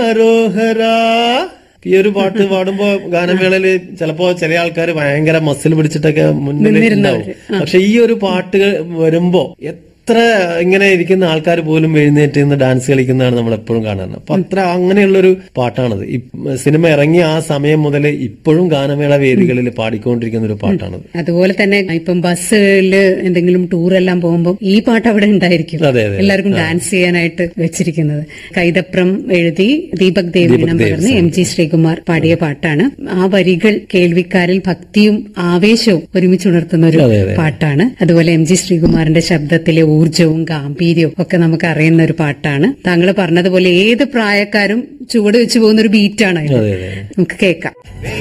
ഹരോഹര ഈ ഒരു പാട്ട് പാടുമ്പോ ഗാനമേളയില് ചിലപ്പോ ചില ആൾക്കാർ ഭയങ്കര മസിൽ പിടിച്ചിട്ടൊക്കെ മുന്നിൽ ഉണ്ടാവും പക്ഷെ ഈ ഒരു പാട്ട് വരുമ്പോ എത്ര ഇങ്ങനെ ഇരിക്കുന്ന ആൾക്കാർ പോലും എഴുന്നേറ്റ് നിന്ന് ഡാൻസ് കളിക്കുന്നതാണ് നമ്മൾ എപ്പോഴും കാണുന്നത് അപ്പൊ അത്ര അങ്ങനെയുള്ളൊരു പാട്ടാണത് ഈ സിനിമ ഇറങ്ങിയ ആ സമയം മുതൽ ഇപ്പോഴും ഗാനമേള വേദികളിൽ പാടിക്കൊണ്ടിരിക്കുന്ന ഒരു പാട്ടാണത് അതുപോലെ തന്നെ ഇപ്പം ബസ്സില് എന്തെങ്കിലും ടൂർ എല്ലാം പോകുമ്പോൾ ഈ പാട്ട് അവിടെ ഉണ്ടായിരിക്കും അതെ, അതെ. എല്ലാവർക്കും ഡാൻസ് ചെയ്യാനായിട്ട് വെച്ചിരിക്കുന്നത് കൈതപ്രം എഴുതി ദീപക് ദേവിനം പകർന്ന് എം ജി ശ്രീകുമാർ പാടിയ പാട്ടാണ് ആ വരികൾ കേൾവിക്കാരിൽ ഭക്തിയും ആവേശവും ഒരുമിച്ചുണർത്തുന്ന ഒരു അതെ, അതെ. പാട്ടാണ് അതുപോലെ എം ജി ശ്രീകുമാറിന്റെ ശബ്ദത്തിലെ ഊർജവും ഗാംഭീര്യവും ഒക്കെ നമുക്ക് അറിയുന്ന ഒരു പാട്ടാണ് താങ്കൾ പറഞ്ഞതുപോലെ ഏത് പ്രായക്കാരും ചുവട് വെച്ച് പോകുന്ന ഒരു ബീറ്റാണ് അതെ, അതെ. നമുക്ക് കേൾക്കാം